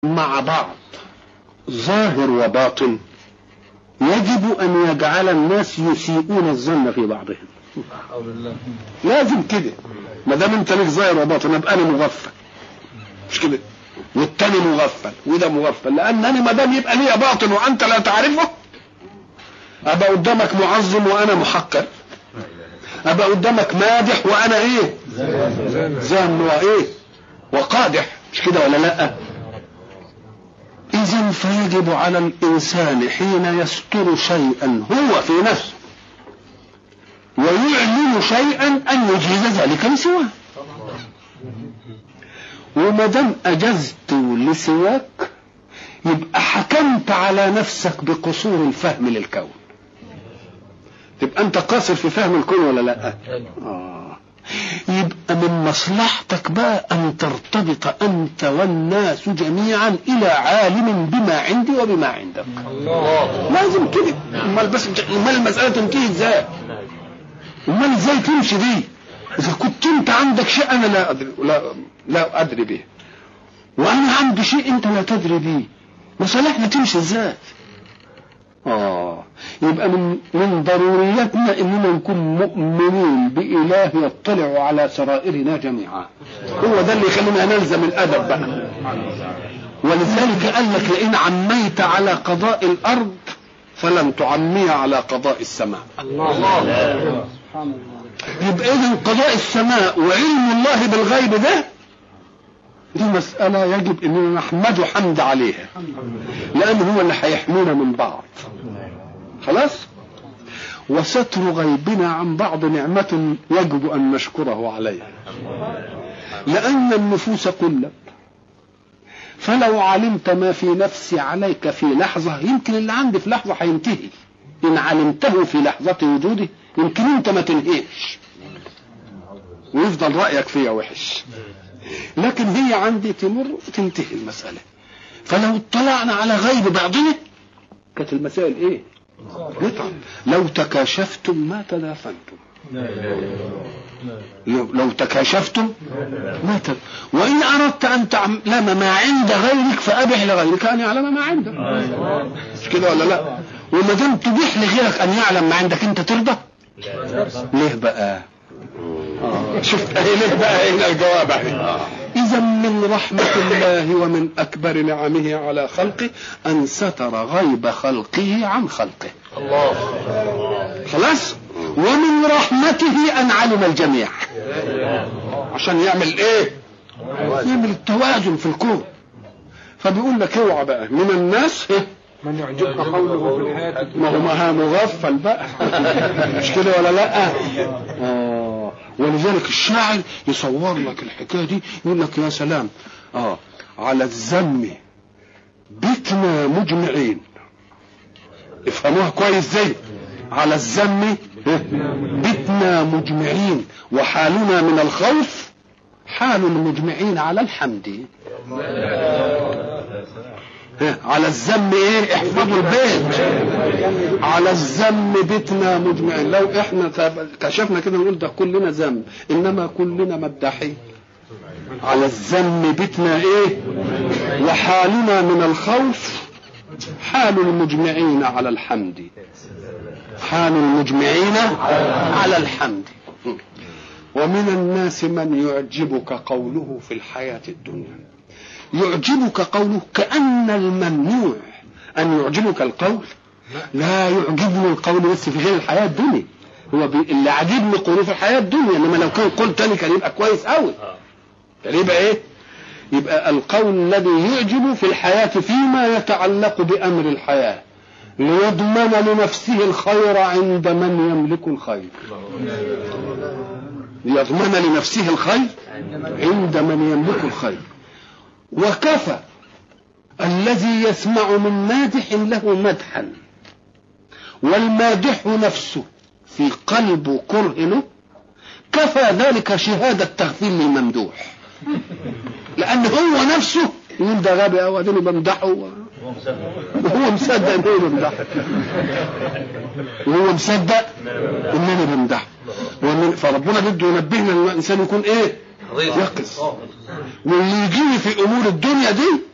مع بعض ظاهر وباطن يجب أن يجعل الناس يسيئون الظن في بعضهم لازم كده ما دام انت ليك ظاهر وباطن ابقى انا مغفل مش كده والتاني مغفل وده مغفل لانني ما دام يبقى ليا باطن وانت لا تعرفه ابقى قدامك معظم وانا محقر ابقى قدامك مادح وانا ايه زان وايه وقادح مش كده ولا لا اذا فيجب على الانسان حين يستر شيئا هو في نفسه ويعلن شيئا ان يجيز ذلك لسواه وما دام اجزت لسواك يبقى حكمت على نفسك بقصور الفهم للكون تبقى انت قاصر في فهم الكون ولا لا آه. يبقى من مصلحتك بقى ان ترتبط انت والناس جميعا الى عالم بما عندي وبما عندك الله. لازم كده امال بس امال المساله تنتهي ازاي امال ازاي تمشي دي اذا كنت انت عندك شيء انا لا ادري لا لا ادري به وانا عندي شيء انت لا تدري به مصالحنا تمشي ازاي اه يبقى من من ضرورياتنا اننا نكون مؤمنين باله يطلع على سرائرنا جميعا هو ده اللي يخلينا نلزم الادب بقى ولذلك قال لك لئن عميت على قضاء الارض فلن تعمي على قضاء السماء الله يبقى اذا قضاء السماء وعلم الله بالغيب ده دي مسألة يجب اننا نحمده حمد عليها لأنه هو اللي هيحمينا من بعض خلاص وستر غيبنا عن بعض نعمة يجب أن نشكره عليها لأن النفوس قلت فلو علمت ما في نفسي عليك في لحظة يمكن اللي عندي في لحظة هينتهي إن علمته في لحظة وجودي يمكن أنت ما تنهيش ويفضل رأيك فيها وحش لكن هي عندي تمر وتنتهي المسألة فلو اطلعنا على غيب بعضنا كانت المسائل ايه نتعب لو تكاشفتم ما تدافنتم لو تكاشفتم ما تد... وإن أردت أن تعلم ما عند غيرك فأبح لغيرك أن يعلم ما عندك مش كده ولا لا وما دام تبيح لغيرك أن يعلم ما عندك أنت ترضى ليه بقى آه. شفت ليه بقى هنا الجواب إذا من رحمة الله ومن أكبر نعمه على خلقه أن ستر غيب خلقه عن خلقه الله خلاص ومن رحمته أن علم الجميع عشان يعمل إيه يعمل التوازن في الكون فبيقول لك اوعى بقى من الناس من يعجبك قوله في الحياة ما هو ما مغفل بقى مش كده ولا لا آه. ولذلك الشاعر يصور لك الحكايه دي يقول لك يا سلام اه على الذم بتنا مجمعين افهموها كويس زي على الذم بتنا مجمعين وحالنا من الخوف حال المجمعين على الحمد على الذم ايه احفظوا البيت على الذم بيتنا مجمعين لو احنا كشفنا كده نقول ده كلنا ذنب انما كلنا مداحين على الذم بيتنا ايه وحالنا من الخوف حال المجمعين على الحمد حال المجمعين على الحمد ومن الناس من يعجبك قوله في الحياة الدنيا يعجبك قوله كأن الممنوع أن يعجبك القول لا يعجبني القول بس في غير الحياة الدنيا هو بي... اللي عاجبني قوله في الحياة الدنيا إنما لو كان قول تاني كان يبقى كويس قوي كان يبقى إيه؟ يبقى القول الذي يعجب في الحياة فيما يتعلق بأمر الحياة ليضمن لنفسه الخير عند من يملك الخير ليضمن لنفسه الخير عند من يملك الخير وكفى الذي يسمع من مادح له مدحا والمادح نفسه في قلبه كره له كفى ذلك شهادة تغفيل للممدوح لأن هو نفسه يقول ده غبي أو أديني بمدحه وهو مصدق إنه بمدحه وهو مصدق إنني بمدحه فربنا بده ينبهنا ان الانسان يكون ايه يقظ واللي يجيني في امور الدنيا دي